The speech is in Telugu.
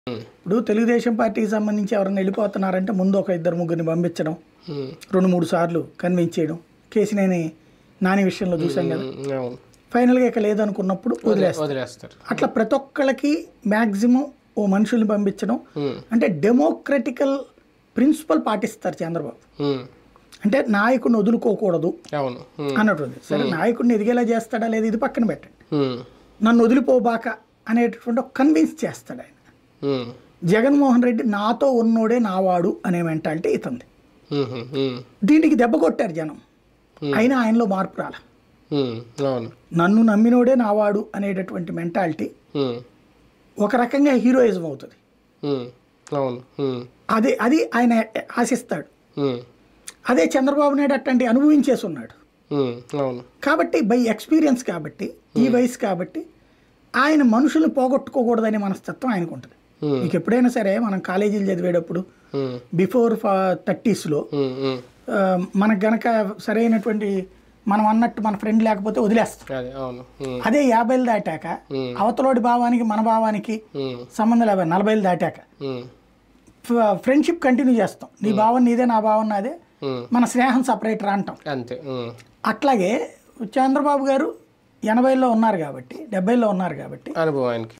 ఉమ్, ఇప్పుడు తెలుగుదేశం పార్టీకి సంబంధించి ఎవరైనా వెళ్ళిపోతున్నారంటే ముందు ఒక ఇద్దరు ముగ్గురిని పంపించడం ఉమ్, రెండు మూడు సార్లు కన్విన్స్ చేయడం కేసినేని నాని విషయంలో చూసాం కదా ఉమ్, అవును ఫైనల్గా ఇక లేదనుకున్నప్పుడు వదిలేస్తారు వదిలేస్తారు అట్లా ప్రతి ఒక్కళ్ళకి మ్యాక్సిమం ఓ మనుషుల్ని పంపించడం ఉమ్, అంటే డెమోక్రటికల్ ప్రిన్సిపల్ పాటిస్తారు చంద్రబాబు ఉమ్, అంటే నాయకుడిని వదులుకోకూడదు అవును ఉమ్, అన్నటువంటి సరే నాయకుడిని ఎదిగేలా చేస్తాడా లేదు ఇది పక్కన పెట్టండి ఉమ్, నన్ను వదిలిపోబాక అనేటటువంటి ఒక కన్విన్స్ చేస్తాడు ఆయన ఉమ్, జగన్మోహన్ రెడ్డి నాతో ఉన్నోడే నావాడు అనే మెంటాలిటీ ఇతంది ఉమ్, ఉమ్, ఉమ్, దీనికి దెబ్బ కొట్టారు జనం అయినా ఆయనలో మార్పు రాల ఉమ్, అవును నన్ను నమ్మినోడే నావాడు అనేటటువంటి మెంటాలిటీ ఉమ్, ఒక రకంగా హీరోయిజం అవుతుంది ఉమ్, అవును ఉమ్, అదే అది ఆయన ఆశిస్తాడు ఉమ్, అదే చంద్రబాబు నాయుడు అట్టండి అనుభవించేసి ఉన్నాడు ఉమ్, అవును కాబట్టి బై ఎక్స్పీరియన్స్ కాబట్టి ఈ వయసు కాబట్టి ఆయన మనుషుల్ని పోగొట్టుకోకూడదనే మనస్తత్వం ఆయనకు ఉంటుంది ఉమ్, మీకు ఎప్పుడైనా సరే మనం కాలేజీలు చదివేటప్పుడు ఉమ్, బిఫోర్ థర్టీస్లో ఉమ్, ఉమ్, మనకు గనక సరైనటువంటి మనం అన్నట్టు మన ఫ్రెండ్ లేకపోతే వదిలేస్తాం అదే అవును ఉమ్, అదే యాభైలు దాటాక ఉమ్, అవతలోడి భావానికి మన భావానికి ఉమ్, సంబంధం లేదు నలభైలు దాటాక ఉమ్, ఫ్రెండ్షిప్ కంటిన్యూ చేస్తాం నీ భావం నీదే నా భావం నాదే ఉమ్, మన స్నేహం సపరేట్ రా అంటాం అంతే ఉమ్, అట్లాగే చంద్రబాబు గారు ఎనభైలో ఉన్నారు కాబట్టి డెబ్బైలో ఉన్నారు కాబట్టి అనుభవం ఆయనకి